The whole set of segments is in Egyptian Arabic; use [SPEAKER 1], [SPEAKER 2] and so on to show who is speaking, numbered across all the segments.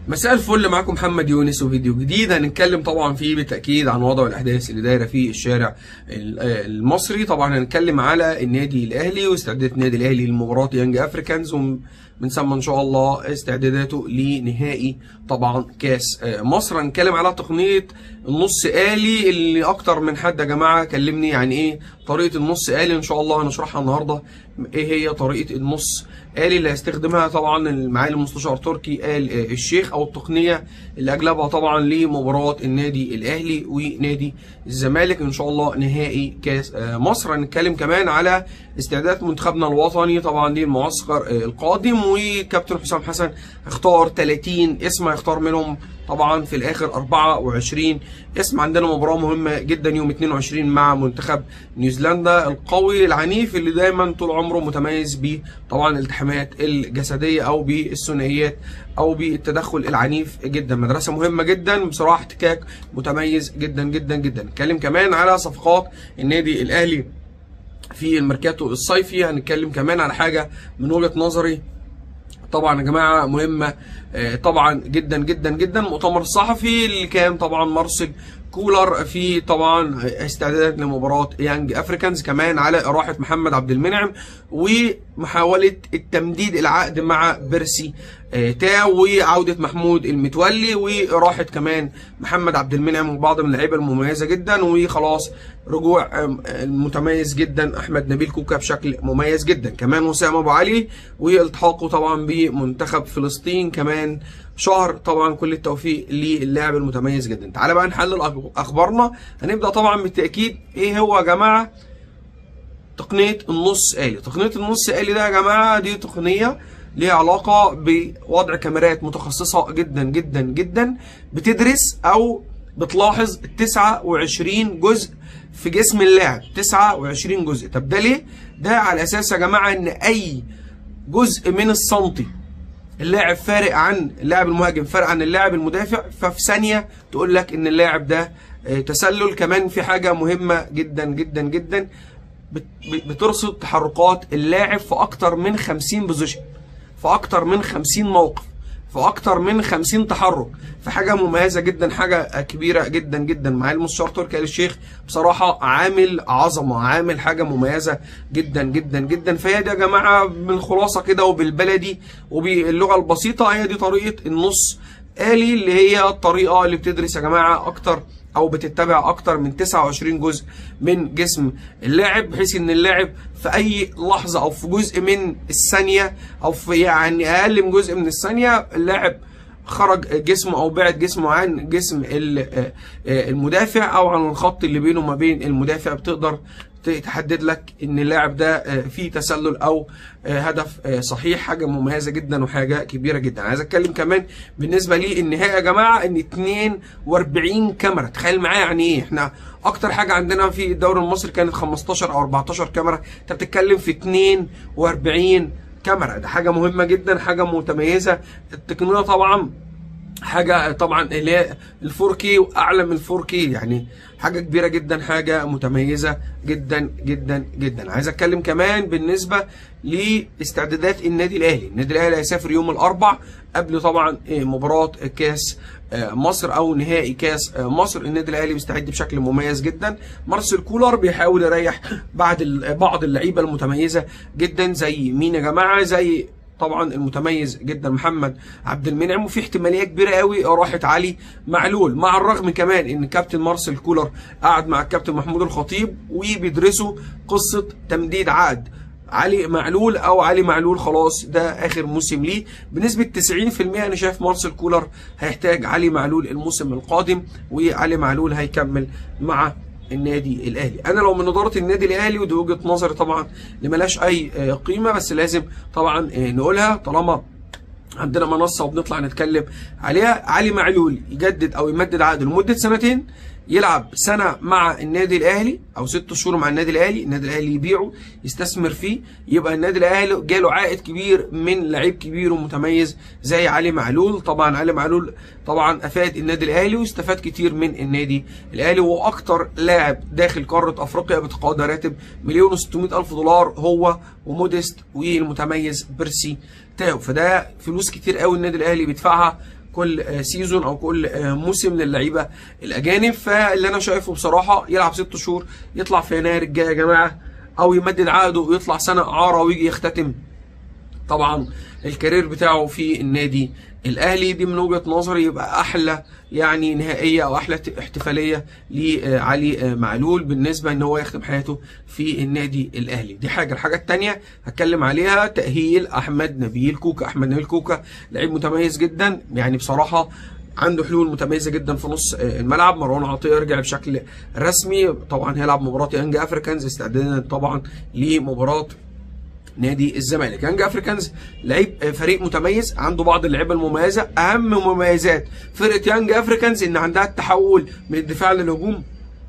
[SPEAKER 1] مساء الفل معاكم محمد يونس وفيديو جديد هنتكلم طبعا فيه بالتاكيد عن وضع الاحداث اللي دايره في الشارع المصري طبعا هنتكلم على النادي الاهلي واستعدادات النادي الاهلي لمباراه يانج افريكانز من ثم ان شاء الله استعداداته لنهائي طبعا كاس مصر هنتكلم على تقنيه النص آلي اللي اكتر من حد يا جماعه كلمني يعني ايه طريقه النص آلي ان شاء الله هنشرحها النهارده ايه هي طريقه النص آلي اللي هيستخدمها طبعا معالي المستشار تركي آل الشيخ او التقنيه اللي اجلبها طبعا لمباراه النادي الاهلي ونادي الزمالك ان شاء الله نهائي كاس مصر هنتكلم كمان على استعداد منتخبنا الوطني طبعا للمعسكر القادم وكابتن حسام حسن اختار 30 اسم هيختار منهم طبعا في الاخر 24 اسم عندنا مباراه مهمه جدا يوم 22 مع منتخب نيوزيلندا القوي العنيف اللي دايما طول عمره متميز ب طبعا الالتحامات الجسديه او بالثنائيات او بالتدخل العنيف جدا مدرسه مهمه جدا بصراحه احتكاك متميز جدا جدا جدا نتكلم كمان على صفقات النادي الاهلي في الميركاتو الصيفي هنتكلم كمان على حاجه من وجهه نظري طبعا يا جماعه مهمه طبعا جدا جدا جدا المؤتمر الصحفي اللي كان طبعا مارسيل كولر في طبعا استعدادات لمباراه يانج افريكانز كمان على اراحه محمد عبد المنعم ومحاوله التمديد العقد مع بيرسي تاو وعوده محمود المتولي وراحه كمان محمد عبد المنعم وبعض من اللعيبه المميزه جدا وخلاص رجوع المتميز جدا احمد نبيل كوكا بشكل مميز جدا كمان وسام ابو علي والتحاقه طبعا بمنتخب فلسطين كمان شهر طبعا كل التوفيق للاعب المتميز جدا تعالى بقى نحلل اخبارنا هنبدا طبعا بالتاكيد ايه هو يا جماعه تقنيه النص آلي تقنيه النص آلي ده يا جماعه دي تقنيه ليها علاقه بوضع كاميرات متخصصه جدا جدا جدا بتدرس او بتلاحظ 29 جزء في جسم اللاعب 29 جزء طب ده ليه ده على اساس يا جماعه ان اي جزء من السنتي اللاعب فارق عن اللاعب المهاجم فارق عن اللاعب المدافع ففي ثانيه تقول لك ان اللاعب ده تسلل كمان في حاجه مهمه جدا جدا جدا بترصد تحركات اللاعب في اكتر من 50 بوزيشن في اكتر من 50 موقف في اكتر من 50 تحرك في حاجه مميزه جدا حاجه كبيره جدا جدا معالي المستشار تركي آل الشيخ بصراحه عامل عظمه عامل حاجه مميزه جدا جدا جدا فهي دي يا جماعه بالخلاصه كده وبالبلدي وباللغه البسيطه هي دي طريقه النص آلي اللي هي الطريقه اللي بتدرس يا جماعه اكتر او بتتبع اكتر من 29 جزء من جسم اللاعب بحيث ان اللاعب في اي لحظه او في جزء من الثانيه او في يعني اقل من جزء من الثانيه اللاعب خرج جسمه او بعد جسمه عن جسم المدافع او عن الخط اللي بينه وما بين المدافع بتقدر تحدد لك ان اللاعب ده فيه تسلل او هدف صحيح حاجه مميزه جدا وحاجه كبيره جدا عايز اتكلم كمان بالنسبه لي النهائي يا جماعه ان 42 كاميرا تخيل معايا يعني ايه احنا اكتر حاجه عندنا في الدوري المصري كانت 15 او 14 كاميرا انت بتتكلم في 42 كاميرا ده حاجه مهمه جدا حاجه متميزه التقنيه طبعا حاجه طبعا اللي هي ال 4K واعلى من 4K يعني حاجه كبيره جدا حاجه متميزه جدا جدا جدا عايز اتكلم كمان بالنسبه لاستعدادات النادي الاهلي النادي الاهلي هيسافر يوم الاربع قبل طبعا مباراه كاس مصر او نهائي كاس مصر النادي الاهلي بيستعد بشكل مميز جدا مارسيل كولر بيحاول يريح بعض بعض اللعيبه المتميزه جدا زي مين يا جماعه زي طبعا المتميز جدا محمد عبد المنعم وفي احتماليه كبيره قوي راحت علي معلول مع الرغم كمان ان كابتن مارسيل كولر قعد مع الكابتن محمود الخطيب وبيدرسوا قصه تمديد عقد علي معلول او علي معلول خلاص ده اخر موسم ليه بنسبه 90% انا شايف مارسيل كولر هيحتاج علي معلول الموسم القادم وعلي معلول هيكمل مع النادي الاهلي انا لو من اداره النادي الاهلي ودي وجهه نظري طبعا اللي ملهاش اي قيمه بس لازم طبعا نقولها طالما عندنا منصه وبنطلع نتكلم عليها علي معلول يجدد او يمدد عقده لمده سنتين يلعب سنه مع النادي الاهلي او ست شهور مع النادي الاهلي النادي الاهلي يبيعه يستثمر فيه يبقى النادي الاهلي جاله عائد كبير من لعيب كبير ومتميز زي علي معلول طبعا علي معلول طبعا افاد النادي الاهلي واستفاد كتير من النادي الاهلي واكتر لاعب داخل قاره افريقيا بتقاضى راتب مليون و600 الف دولار هو وموديست والمتميز بيرسي تاو فده فلوس كتير قوي النادي الاهلي بيدفعها كل آه، سيزون او كل آه، موسم للعيبه الاجانب فاللي انا شايفه بصراحه يلعب ست شهور يطلع في يناير الجاي يا جماعه او يمدد عقده ويطلع سنه اعاره ويجي يختتم طبعا الكارير بتاعه في النادي الاهلي دي من وجهه نظري يبقى احلى يعني نهائيه او احلى احتفاليه لعلي معلول بالنسبه ان هو يختم حياته في النادي الاهلي دي حاجه الحاجه الثانيه هتكلم عليها تاهيل احمد نبيل كوكا احمد نبيل كوكا لعيب متميز جدا يعني بصراحه عنده حلول متميزه جدا في نص الملعب مروان عطيه رجع بشكل رسمي طبعا هيلعب مباراه يانج افريكانز استعدادا طبعا لمباراه نادي الزمالك يانج افريكانز لعيب فريق متميز عنده بعض اللعيبه المميزه اهم مميزات فرقه يانج افريكانز ان عندها التحول من الدفاع للهجوم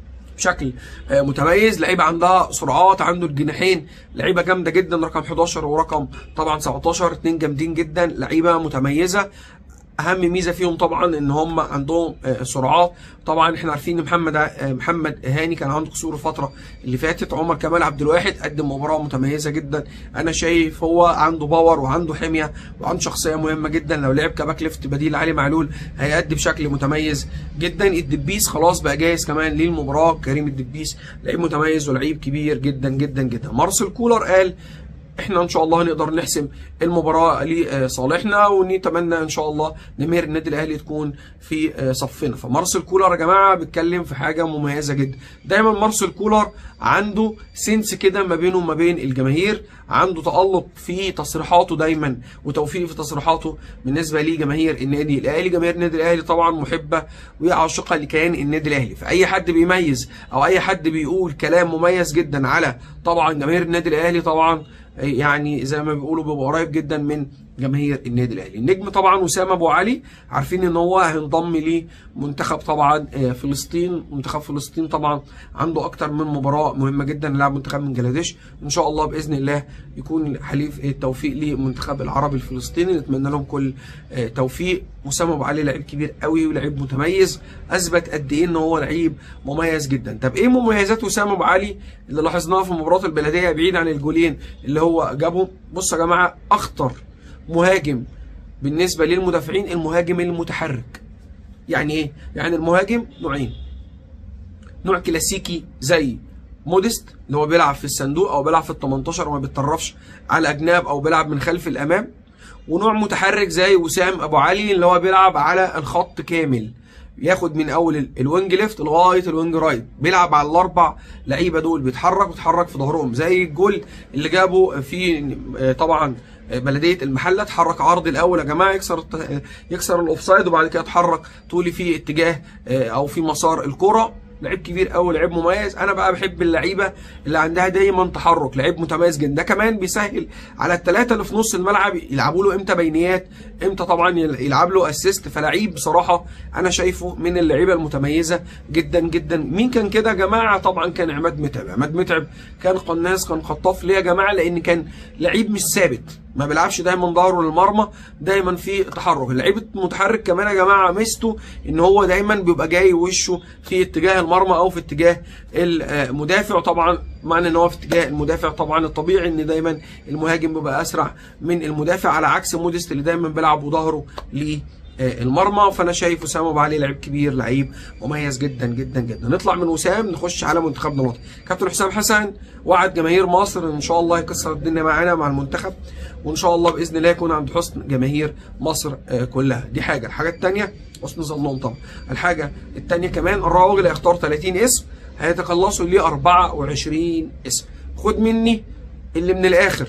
[SPEAKER 1] بشكل آه، متميز لعيبه عندها سرعات عنده الجناحين لعيبه جامده جدا رقم 11 ورقم طبعا 17 اتنين جامدين جدا لعيبه متميزه اهم ميزه فيهم طبعا ان هم عندهم آه، سرعات طبعا احنا عارفين ان محمد آه، محمد هاني كان عنده قصور الفتره اللي فاتت عمر كمال عبد الواحد قدم مباراه متميزه جدا انا شايف هو عنده باور وعنده حميه وعنده شخصيه مهمه جدا لو لعب كباك ليفت بديل علي معلول هيأدي بشكل متميز جدا الدبيس خلاص بقى جاهز كمان للمباراه كريم الدبيس لعيب متميز ولعيب كبير جدا جدا جدا مارسيل كولر قال احنا ان شاء الله هنقدر نحسم المباراه لصالحنا ونتمنى ان شاء الله جماهير النادي الاهلي تكون في آه، صفنا فمارسيل كولر يا جماعه بيتكلم في حاجه مميزه جدا دايما مارسيل كولر عنده سنس كده ما بينه وما بين الجماهير عنده تألق في تصريحاته دايما وتوفيق في تصريحاته بالنسبه لجماهير النادي الاهلي جماهير النادي الاهلي طبعا محبه وعاشقه لكيان النادي الاهلي فاي حد بيميز او اي حد بيقول كلام مميز جدا على طبعا جماهير النادي الاهلي طبعا يعني زي ما بيقولوا بيبقى قريب جدا من جماهير النادي الاهلي النجم طبعا وسام ابو علي عارفين ان هو هينضم لمنتخب طبعا آه، فلسطين منتخب فلسطين طبعا عنده اكتر من مباراه مهمه جدا لعب منتخب من بنجلاديش ان شاء الله باذن الله يكون حليف التوفيق للمنتخب العربي الفلسطيني نتمنى لهم كل آه، توفيق وسام ابو علي لعيب كبير قوي ولعيب متميز اثبت قد ايه ان هو لعيب مميز جدا طب ايه مميزات وسام ابو علي اللي لاحظناها في مباراه البلديه بعيد عن الجولين اللي هو جابهم بصوا يا جماعه اخطر مهاجم بالنسبه للمدافعين المهاجم المتحرك يعني ايه يعني المهاجم نوعين نوع كلاسيكي زي موديست اللي هو بيلعب في الصندوق او بيلعب في ال 18 وما بيتطرفش على اجناب او بيلعب من خلف الامام ونوع متحرك زي وسام ابو علي اللي هو بيلعب على الخط كامل ياخد من اول ال- الوينج ليفت لغايه الوينج رايت بيلعب على الاربع لعيبه دول بيتحرك بيتحرك في ظهرهم زي الجول اللي جابه في آه، طبعا آه، بلديه المحله اتحرك عرض الاول يا جماعه يكسر الت- آه، يكسر الاوفسايد وبعد كده اتحرك طولي في اتجاه آه، او في مسار الكره لعيب كبير قوي لعيب مميز انا بقى بحب اللعيبه اللي عندها دايما تحرك لعيب متميز جدا ده كمان بيسهل على الثلاثه اللي في نص الملعب يلعبوا له امتى بينيات امتى طبعا يل- يلعب له اسيست فلعيب بصراحه انا شايفه من اللعيبه المتميزه جدا جدا مين كان كده يا جماعه طبعا كان عماد متعب عماد متعب كان قناص كان خطاف ليه يا جماعه لان كان لعيب مش ثابت ما بيلعبش دايما ظهره للمرمى دايما في تحرك اللعيب المتحرك كمان يا جماعه ميزته ان هو دايما بيبقى جاي وشه في اتجاه المرمى او في اتجاه المدافع طبعا معنى ان هو في اتجاه المدافع طبعا الطبيعي ان دايما المهاجم بيبقى اسرع من المدافع على عكس موديست اللي دايما بيلعب وظهره ليه آه، المرمى فانا شايف وسام ابو علي لعيب كبير لعيب مميز جدا جدا جدا نطلع من وسام نخش على منتخبنا الوطني كابتن حسام حسن وعد جماهير مصر ان شاء الله يكسر الدنيا معانا مع المنتخب وان شاء الله باذن الله يكون عند حسن جماهير مصر آه، كلها دي حاجه الحاجه الثانيه حسن ظنهم طبعا الحاجه الثانيه كمان الراجل هيختار 30 اسم هيتخلصوا ليه 24 اسم خد مني اللي من الاخر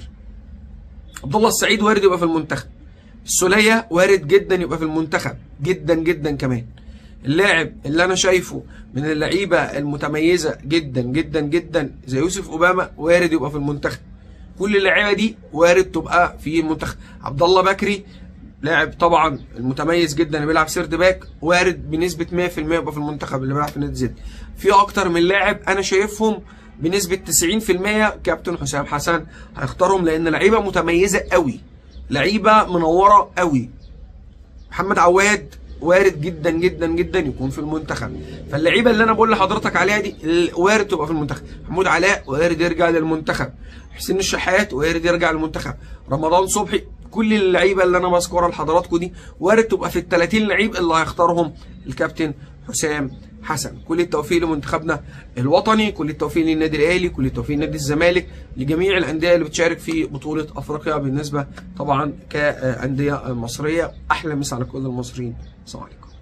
[SPEAKER 1] عبد الله السعيد وارد يبقى في المنتخب السولية وارد جدا يبقى في المنتخب جدا جدا كمان اللاعب اللي انا شايفه من اللعيبه المتميزه جدا جدا جدا زي يوسف اوباما وارد يبقى في المنتخب كل اللعيبه دي وارد تبقى في المنتخب عبد الله بكري لاعب طبعا المتميز جدا اللي بيلعب سيرد باك وارد بنسبه 100% يبقى في المنتخب اللي بيلعب في نادي زد في اكتر من لاعب انا شايفهم بنسبه 90% كابتن حسام حسن هيختارهم لان لعيبه متميزه قوي لعيبه منوره قوي محمد عواد وارد جدا جدا جدا يكون في المنتخب فاللعيبه اللي انا بقول لحضرتك عليها دي وارد تبقى في المنتخب محمود علاء وارد يرجع للمنتخب حسين الشحات وارد يرجع للمنتخب رمضان صبحي كل اللعيبه اللي انا بذكرها لحضراتكم دي وارد تبقى في ال 30 لعيب اللي هيختارهم الكابتن حسام حسن كل التوفيق لمنتخبنا الوطني كل التوفيق للنادي الاهلي كل التوفيق لنادي الزمالك لجميع الانديه اللي بتشارك في بطوله افريقيا بالنسبه طبعا كانديه مصريه احلى مسا على كل المصريين السلام عليكم